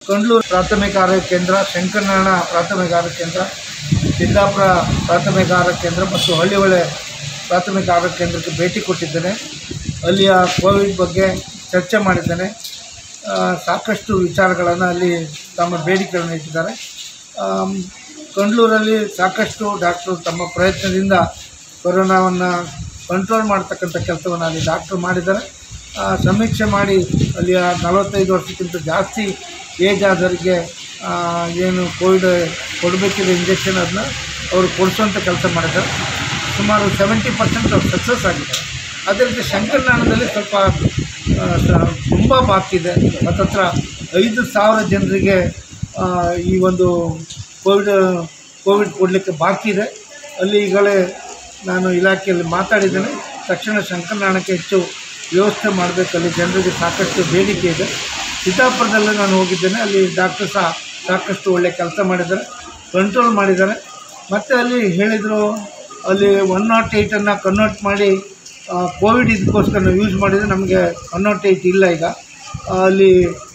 ಕಂಡ್ಲೂರು ಪ್ರಾಥಮಿಕ ಆರೋಗ್ಯ ಕೇಂದ್ರ ಶಂಕರನಾರಾಯಣ ಪ್ರಾಥಮಿಕ ಆರೋಗ್ಯ ಕೇಂದ್ರ ಸಿದ್ದಾಪುರ ಪ್ರಾಥಮಿಕ ಆರೋಗ್ಯ ಕೇಂದ್ರ ಮತ್ತು ಹಳ್ಳಿಹೊಳೆ ಪ್ರಾಥಮಿಕ ಆರೋಗ್ಯ ಕೇಂದ್ರಕ್ಕೆ ಭೇಟಿ ಕೊಟ್ಟಿದ್ದೇನೆ ಅಲ್ಲಿಯ ಕೋವಿಡ್ ಬಗ್ಗೆ ಚರ್ಚೆ ಮಾಡಿದ್ದೇನೆ ಆ, ಸಾಕಷ್ಟು ವಿಚಾರಗಳನ್ನು ಅಲ್ಲಿ ತಮ್ಮ ಬೇಡಿಕೆಗಳನ್ನು ಇಟ್ಟಿದ್ದಾರೆ ಆಮ್, ಕಂಡ್ಲೂರಲ್ಲಿ ಸಾಕಷ್ಟು ಡಾಕ್ಟ್ರು ತಮ್ಮ ಪ್ರಯತ್ನದಿಂದ ಕೊರೋನಾವನ್ನು ಕಂಟ್ರೋಲ್ ಮಾಡ್ತಕ್ಕಂಥ ಕೆಲಸವನ್ನು ಅಲ್ಲಿ ಡಾಕ್ಟ್ರು ಮಾಡಿದ್ದಾರೆ ಆ, ಸಮೀಕ್ಷೆ ಮಾಡಿ ಅಲ್ಲಿಯ ನಲವತ್ತೈದು ವರ್ಷಕ್ಕಿಂತ ಜಾಸ್ತಿ ಏಜ್ ಆದವರಿಗೆ ಆ, ಏನು ಕೋವಿಡ್ ಕೊಡಬೇಕಿದೆ ಇಂಜೆಕ್ಷನ್ ಅದನ್ನ ಅವರು ಕೊಡಿಸುವಂಥ ಕೆಲಸ ಮಾಡಿದ್ದಾರೆ ಸುಮಾರು ಸೆವೆಂಟಿ ಪರ್ಸೆಂಟ್ ಅವ್ರು ಸಕ್ಸಸ್ ಆಗಿದ್ದಾರೆ ಅದೇ ರೀತಿ ಶಂಕರನಾರಾಯಣದಲ್ಲಿ ಸ್ವಲ್ಪ ಆ, ಸ- ತುಂಬ ಬಾಕಿ ಇದೆ ಹತ್ತತ್ರ ಐದು ಸಾವಿರ ಜನರಿಗೆ ಆ, ಈ ಒಂದು ಕೋವಿಡ್ ಕೋವಿಡ್ ಕೊಡಲಿಕ್ಕೆ ಬಾಕಿ ಇದೆ ಅಲ್ಲಿ ಈಗಲೇ ನಾನು ಇಲಾಖೆಯಲ್ಲಿ ಮಾತಾಡಿದ್ದೇನೆ ತಕ್ಷಣ ಶಂಕರನಾರಾಯಣಕ್ಕೆ ಹೆಚ್ಚು ವ್ಯವಸ್ಥೆ ಮಾಡಬೇಕು ಅಲ್ಲಿ ಜನರಿಗೆ ಸಾಕಷ್ಟು ಬೇಡಿಕೆ ಇದೆ ಸಿದ್ದಾಪುರದಲ್ಲೇ ನಾನು ಹೋಗಿದ್ದೇನೆ ಅಲ್ಲಿ ಡಾಕ್ಟರ್ ಸಹ ಸಾಕಷ್ಟು ಒಳ್ಳೆಯ ಕೆಲಸ ಮಾಡಿದ್ದಾರೆ ಕಂಟ್ರೋಲ್ ಮಾಡಿದ್ದಾರೆ ಮತ್ತು ಅಲ್ಲಿ ಹೇಳಿದರು ಅಲ್ಲಿ ಒನ್ ನಾಟ್ ಏಯ್ಟನ್ನು ಕನ್ವರ್ಟ್ ಮಾಡಿ ಕೋವಿಡ್ ಇದಕ್ಕೋಸ್ಕರ ನಾವು ಯೂಸ್ ಮಾಡಿದರೆ ನಮಗೆ ಒನ್ ನಾಟ್ ಏಯ್ಟ್ ಇಲ್ಲ ಈಗ ಆ, ಅಲ್ಲಿ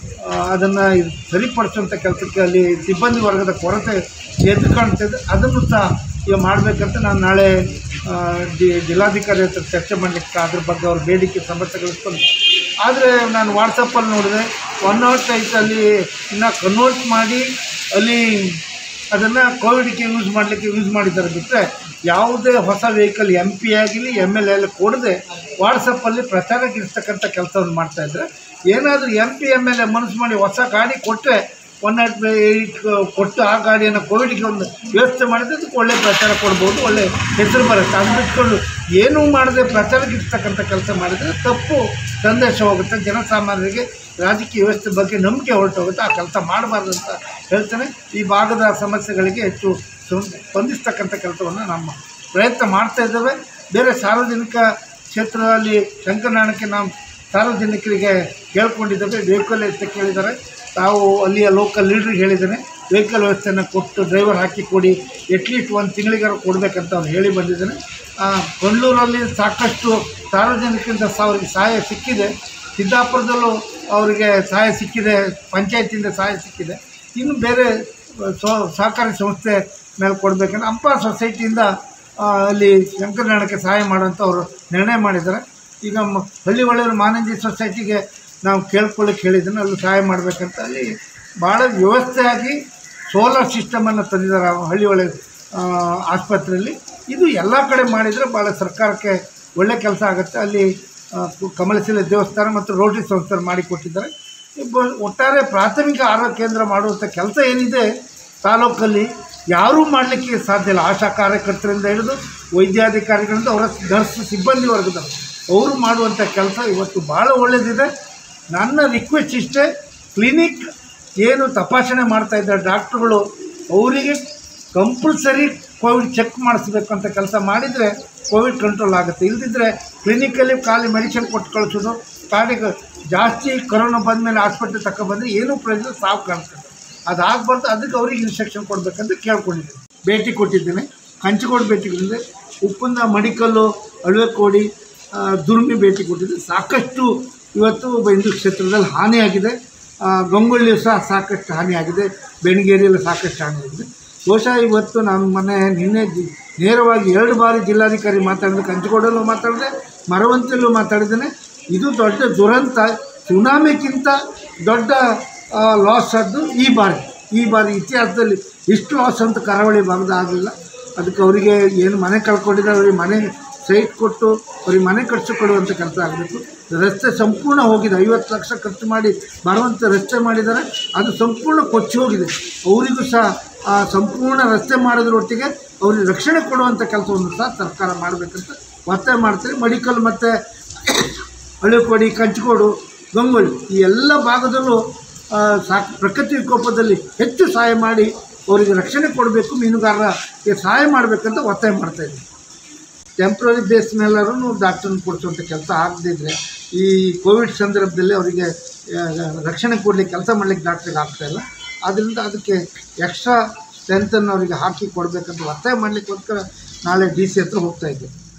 ಅದನ್ನು ಸರಿಪಡಿಸುವಂಥ ಕೆಲಸಕ್ಕೆ ಅಲ್ಲಿ ಸಿಬ್ಬಂದಿ ವರ್ಗದ ಕೊರತೆ ಎದ್ದು ಕಾಣ್ತಿದೆ ಅದನ್ನು ಸಹ ಈಗ ಮಾಡಬೇಕಂತ ನಾನು ನಾಳೆ ಆ, ಜಿ ಜಿಲ್ಲಾಧಿಕಾರಿ ಹತ್ರ ಚರ್ಚೆ ಮಾಡಲಿಕ್ಕೆ ಅದ್ರ ಬಗ್ಗೆ ಅವ್ರ ಬೇಡಿಕೆ ಸಮಸ್ಯೆಗಳಿಸ್ಕೊಂಡು ಆದರೆ ನಾನು ವಾಟ್ಸಪ್ಪಲ್ಲಿ ನೋಡಿದೆ ಒನ್ ನಾಟ್ ಏಯ್ಟಲ್ಲಿ ಇನ್ನು ಕನ್ವರ್ಟ್ ಮಾಡಿ ಅಲ್ಲಿ ಅದನ್ನು ಕೋವಿಡ್ಗೆ ಯೂಸ್ ಮಾಡಲಿಕ್ಕೆ ಯೂಸ್ ಮಾಡಿದ್ದಾರೆ ಬಿಟ್ಟರೆ ಯಾವುದೇ ಹೊಸ ವೆಹಿಕಲ್ ಎಮ್ ಪಿ ಆಗಿರಲಿ ಎಮ್ ಎಲ್ ಎಲ್ ಕೊಡದೆ ವಾಟ್ಸಪ್ಪಲ್ಲಿ ಪ್ರಚಾರಕ್ಕೆ ಇರ್ತಕ್ಕಂಥ ಕೆಲಸವನ್ನು ಮಾಡ್ತಾಯಿದ್ರೆ ಏನಾದರೂ M P M L A ಮನಸ್ಸು ಮಾಡಿ ಹೊಸ ಗಾಡಿ ಕೊಟ್ಟರೆ ಒನ್ ನಾಟ್ ಏಯ್ಟ್ ಕೊಟ್ಟು ಆ ಗಾಡಿಯನ್ನು ಕೋವಿಡ್ಗೆ ಒಂದು ವ್ಯವಸ್ಥೆ ಮಾಡಿದ್ರೆ ಅದಕ್ಕೆ ಒಳ್ಳೆ ಪ್ರಚಾರ ಕೊಡ್ಬೋದು ಒಳ್ಳೆ ಹೆಸರು ಬರುತ್ತೆ ಅದು ಬಿಟ್ಕೊಂಡು ಏನೂ ಮಾಡದೆ ಪ್ರಚಾರಕ್ಕೆ ಇರ್ತಕ್ಕಂಥ ಕೆಲಸ ಮಾಡಿದರೆ ತಪ್ಪು ಸಂದೇಶ ಹೋಗುತ್ತೆ ಜನಸಾಮಾನ್ಯರಿಗೆ ರಾಜಕೀಯ ವ್ಯವಸ್ಥೆ ಬಗ್ಗೆ ನಂಬಿಕೆ ಹೊರಟೋಗುತ್ತೆ ಆ ಕೆಲಸ ಮಾಡಬಾರ್ದು ಅಂತ ಹೇಳ್ತೇನೆ ಈ ಭಾಗದ ಸಮಸ್ಯೆಗಳಿಗೆ ಹೆಚ್ಚು ಸ್ಪಂ- ಸ್ಪಂದಿಸ್ತಕ್ಕಂಥ ಕೆಲಸವನ್ನು ನಮ್ಮ ಪ್ರಯತ್ನ ಮಾಡ್ತಾ ಇದ್ದೇವೆ ಬೇರೆ ಸಾರ್ವಜನಿಕ ಕ್ಷೇತ್ರದಲ್ಲಿ ಶಂಕರನಾರಾಯಣಕ್ಕೆ ನಾವು ಸಾರ್ವಜನಿಕರಿಗೆ ಕೇಳ್ಕೊಂಡಿದ್ದೇವೆ ವೆಹಿಕಲ್ ಅಂತ ಕೇಳಿದ್ದಾರೆ ತಾವು ಅಲ್ಲಿಯ ಲೋಕಲ್ ಲೀಡ್ರಿಗೆ ಹೇಳಿದ್ದೇನೆ ವೆಹಿಕಲ್ ವ್ಯವಸ್ಥೆಯನ್ನು ಕೊಟ್ಟು ಡ್ರೈವರ್ ಹಾಕಿ ಕೊಡಿ ಅಟ್ಲೀಸ್ಟ್ ಒಂದು ತಿಂಗಳಿಗಾರು ಕೊಡಬೇಕಂತ ಅವ್ರು ಹೇಳಿ ಬಂದಿದ್ದೇನೆ ಆ, ಕೊಂಡ್ಲೂರಲ್ಲಿ ಸಾಕಷ್ಟು ಸಾರ್ವಜನಿಕರಿಂದ ಸಹ ಅವರಿಗೆ ಸಹಾಯ ಸಿಕ್ಕಿದೆ ಸಿದ್ದಾಪುರದಲ್ಲೂ ಅವರಿಗೆ ಸಹಾಯ ಸಿಕ್ಕಿದೆ ಪಂಚಾಯತಿಂದ ಸಹಾಯ ಸಿಕ್ಕಿದೆ ಇನ್ನು ಬೇರೆ ಸ್ವ ಸಹಕಾರಿ ಸಂಸ್ಥೆ ಮೇಲೆ ಕೊಡಬೇಕಂದ್ರೆ ಅಂಪ ಸೊಸೈಟಿಯಿಂದ ಆ, ಅಲ್ಲಿ ಶಂಕರನಾರಾಯಣಕ್ಕೆ ಸಹಾಯ ಮಾಡುವಂಥ ಅವರು ನಿರ್ಣಯ ಮಾಡಿದ್ದಾರೆ ಈಗ ಮ ಹಳ್ಳಿ ಒಳ್ಳೆಯವರು ಮಾನಂದಿ ಸೊಸೈಟಿಗೆ ನಾವು ಕೇಳ್ಕೊಳ್ಳಿಕ್ಕೆ ಹೇಳಿದ್ದೀನಿ ಅಲ್ಲಿ ಸಹಾಯ ಮಾಡಬೇಕಂತ ಅಲ್ಲಿ ಭಾಳ ವ್ಯವಸ್ಥೆಯಾಗಿ ಸೋಲಾರ್ ಸಿಸ್ಟಮನ್ನು ತಂದಿದ್ದಾರೆ ಆ ಹಳ್ಳಿ ಒಳ್ಳೆ ಆ, ಆಸ್ಪತ್ರೆಯಲ್ಲಿ ಇದು ಎಲ್ಲ ಕಡೆ ಮಾಡಿದರೆ ಭಾಳ ಸರ್ಕಾರಕ್ಕೆ ಒಳ್ಳೆ ಕೆಲಸ ಆಗುತ್ತೆ ಅಲ್ಲಿ ಆ, ಕು- ಕಮಲಶಿಲೆ ದೇವಸ್ಥಾನ ಮತ್ತು ರೋಟರಿ ಸಂಸ್ಥೆ ಮಾಡಿಕೊಟ್ಟಿದ್ದಾರೆ ಬ- ಒಟ್ಟಾರೆ ಪ್ರಾಥಮಿಕ ಆರೋಗ್ಯ ಕೇಂದ್ರ ಮಾಡುವಂಥ ಕೆಲಸ ಏನಿದೆ ತಾಲೂಕಲ್ಲಿ ಯಾರೂ ಮಾಡಲಿಕ್ಕೆ ಸಾಧ್ಯ ಇಲ್ಲ ಆಶಾ ಕಾರ್ಯಕರ್ತರಿಂದ ಹಿಡಿದು ವೈದ್ಯಾಧಿಕಾರಿಗಳಿಂದ ಅವರ ನರ್ಸ್ ಸಿಬ್ಬಂದಿ ವರ್ಗದವರು ಅವರು ಮಾಡುವಂಥ ಕೆಲಸ ಇವತ್ತು ಭಾಳ ಒಳ್ಳೆಯದಿದೆ ನನ್ನ ರಿಕ್ವೆಸ್ಟ್ ಇಷ್ಟೇ ಕ್ಲಿನಿಕ್ ಏನು ತಪಾಸಣೆ ಮಾಡ್ತಾ ಇದ್ದಾರೆ ಡಾಕ್ಟ್ರುಗಳು ಅವರಿಗೆ ಕಂಪಲ್ಸರಿ ಕೋವಿಡ್ ಚೆಕ್ ಮಾಡಿಸ್ಬೇಕು ಅಂತ ಕೆಲಸ ಮಾಡಿದರೆ ಕೋವಿಡ್ ಕಂಟ್ರೋಲ್ ಆಗುತ್ತೆ ಇಲ್ದಿದ್ರೆ ಕ್ಲಿನಿಕಲ್ಲಿ ಖಾಲಿ ಮೆಡಿಸಿನ್ ಕೊಟ್ಟು ಕಳಿಸೋದು ಕಾಡಿಗೆ ಜಾಸ್ತಿ ಕೊರೋನಾ ಬಂದಮೇಲೆ ಹಾಸ್ಪಿಟ್ಲ್ ತಗೊಬಂದರೆ ಏನೂ ಪ್ರಯೋಜನ ಸಾವು ಕಾಣ್ತದೆ ಅದಾಗಬಾರ್ದು ಅದಕ್ಕೆ ಅವ್ರಿಗೆ ಇನ್ಸ್ಟ್ರಕ್ಷನ್ ಕೊಡಬೇಕಂತ ಕೇಳ್ಕೊಂಡಿದ್ದೀನಿ ಭೇಟಿ ಕೊಟ್ಟಿದ್ದೀನಿ ಕಂಚಿಕೋಡು ಭೇಟಿ ಕೊಟ್ಟಿದ್ದೆ ಉಪ್ಪಂದ ಮಡಿಕಲ್ಲು ಅಳವೆಕೋಡಿ ಆ, ದುರ್ಮಿ ಭೇಟಿ ಕೊಟ್ಟಿದ್ದೆ ಸಾಕಷ್ಟು ಇವತ್ತು ಹಿಂದೂ ಕ್ಷೇತ್ರದಲ್ಲಿ ಹಾನಿಯಾಗಿದೆ ಆ, ಗಂಗೊಳ್ಳಿ ಸಹ ಸಾಕಷ್ಟು ಹಾನಿಯಾಗಿದೆ ಬೆಣಗೇರಿಯಲ್ಲಿ ಸಾಕಷ್ಟು ಹಾನಿಯಾಗಿದೆ ಬಹುಶಃ ಇವತ್ತು ನಾನು ಮೊನ್ನೆ ನಿನ್ನೆ ಜಿ- ನೇರವಾಗಿ ಎರಡು ಬಾರಿ ಜಿಲ್ಲಾಧಿಕಾರಿ ಮಾತಾಡಿದೆ ಕಂಚಿಕೋಡಲ್ಲೂ ಮಾತಾಡಿದೆ ಮರವಂತಿಯಲ್ಲೂ ಮಾತಾಡಿದ್ದೇನೆ ಇದು ದೊಡ್ಡ ದುರಂತ ಸುನಾಮಿಗಿಂತ ದೊಡ್ಡ ಲಾಸ್ ಆದ್ದು ಈ ಬಾರಿ ಈ ಬಾರಿ ಇತಿಹಾಸದಲ್ಲಿ ಇಷ್ಟು ಲಾಸ್ ಅಂತ ಕರಾವಳಿ ಭಾಗದ ಆಗಲಿಲ್ಲ ಅದಕ್ಕೆ ಅವರಿಗೆ ಏನು ಮನೆ ಕಳ್ಕೊಂಡಿದ್ದಾರೆ ಅವರಿಗೆ ಮನೆ ಸೈಟ್ ಕೊಟ್ಟು ಅವ್ರಿಗೆ ಮನೆ ಕಟ್ಸಿಕೊಡುವಂಥ ಕೆಲಸ ಆಗಬೇಕು ರಸ್ತೆ ಸಂಪೂರ್ಣ ಹೋಗಿದೆ ಐವತ್ತು ಲಕ್ಷ ಖರ್ಚು ಮಾಡಿ ಬರುವಂಥ ರಸ್ತೆ ಮಾಡಿದ್ದಾರೆ ಅದು ಸಂಪೂರ್ಣ ಕೊಚ್ಚಿ ಹೋಗಿದೆ ಅವರಿಗೂ ಸಹ ಆ ಸಂಪೂರ್ಣ ರಸ್ತೆ ಮಾಡೋದ್ರೊಟ್ಟಿಗೆ ಅವ್ರಿಗೆ ರಕ್ಷಣೆ ಕೊಡುವಂಥ ಕೆಲಸವನ್ನು ಸಹ ಸರ್ಕಾರ ಮಾಡಬೇಕಂತ ಒತ್ತಾಯ ಮಾಡ್ತೀವಿ ಮೆಡಿಕಲ್ ಮತ್ತು ಹಳ್ಳಿಕೋಡಿ ಕಂಚಿಕೋಡು ಗಂಗೊಳ್ಳಿ ಈ ಎಲ್ಲ ಭಾಗದಲ್ಲೂ ಆ, ಸಾಕು ಪ್ರಕೃತಿ ವಿಕೋಪದಲ್ಲಿ ಹೆಚ್ಚು ಸಹಾಯ ಮಾಡಿ ಅವರಿಗೆ ರಕ್ಷಣೆ ಕೊಡಬೇಕು ಮೀನುಗಾರರಿಗೆ ಸಹಾಯ ಮಾಡಬೇಕಂತ ಒತ್ತಾಯ ಮಾಡ್ತಾ ಇದ್ದೀವಿ ಟೆಂಪ್ರರಿ ಬೇಸ್ ಮೇಲಾದ್ರೂ ಡಾಕ್ಟರ್ನ ಕೊಡಿಸುವಂಥ ಕೆಲಸ ಆಗದಿದ್ದರೆ ಈ ಕೋವಿಡ್ ಸಂದರ್ಭದಲ್ಲಿ ಅವರಿಗೆ ಆ, ರಕ್ಷಣೆ ಕೊಡಲಿಕ್ಕೆ ಕೆಲಸ ಮಾಡಲಿಕ್ಕೆ ಡಾಕ್ಟ್ರಿಗೆ ಆಗ್ತಾಯಿಲ್ಲ ಆದ್ದರಿಂದ ಅದಕ್ಕೆ ಎಕ್ಸ್ಟ್ರಾ ಸ್ಟ್ರೆಂತನ್ನು ಅವರಿಗೆ ಹಾಕಿ ಕೊಡಬೇಕಂತ ಒತ್ತಾಯ ಮಾಡಲಿಕ್ಕೋಸ್ಕರ ನಾಳೆ ಡಿ ಸಿ ಹತ್ರ ಹೋಗ್ತಾ ಇದ್ದೆ